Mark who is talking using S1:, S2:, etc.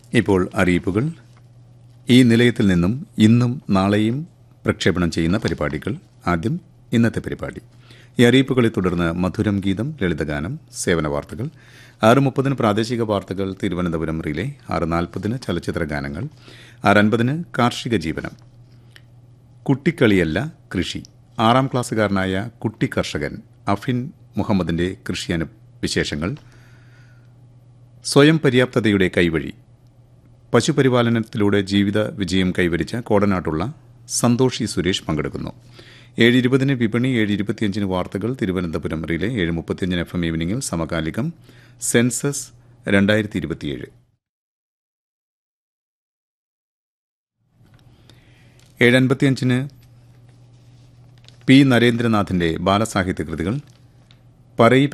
S1: ഇപ്പോൾ അറിയിപ്പുകൾ ഈ നിലയത്തിൽ നിന്നും ഇന്നും നാളെയും പ്രക്ഷേപണം ചെയ്യുന്ന പരിപാടികൾ ആദ്യം ഇന്നത്തെ പരിപാടി ഈ അറിയിപ്പുകളെ തുടർന്ന് മധുരം ഗീതം ലളിതഗാനം സേവന വാർത്തകൾ ആറ് മുപ്പതിന് പ്രാദേശിക വാർത്തകൾ തിരുവനന്തപുരം റിലേ ആറ് നാൽപ്പതിന് ചലച്ചിത്ര ഗാനങ്ങൾ ആറ് അൻപതിന് കാർഷിക ജീവനം കുട്ടിക്കളിയല്ല കൃഷി ആറാം ക്ലാസ്സുകാരനായ കുട്ടി കർഷകൻ അഫിൻ മുഹമ്മദിന്റെ കൃഷി അനു വിശേഷങ്ങൾ സ്വയം പര്യാപ്തതയുടെ കൈവഴി പശുപരിപാലനത്തിലൂടെ ജീവിത വിജയം കൈവരിച്ച കോടനാട്ടുള്ള സന്തോഷി സുരേഷ് പങ്കെടുക്കുന്നു ഏഴ് ഇരുപതിന് വിപണി ഏഴ് ഇരുപത്തിയഞ്ചിന് വാർത്തകൾ തിരുവനന്തപുരം റിലെ ഏഴ് മുപ്പത്തിയഞ്ചിന് എഫ് എം ഈവനിങ്ങിൽ സമകാലികം സെൻസസ് രണ്ടായിരത്തി ഇരുപത്തിയേഴ് ഏഴ് അൻപത്തിയഞ്ചിന് പി നരേന്ദ്രനാഥിന്റെ ബാലസാഹിത്യ കൃതികൾ പറയി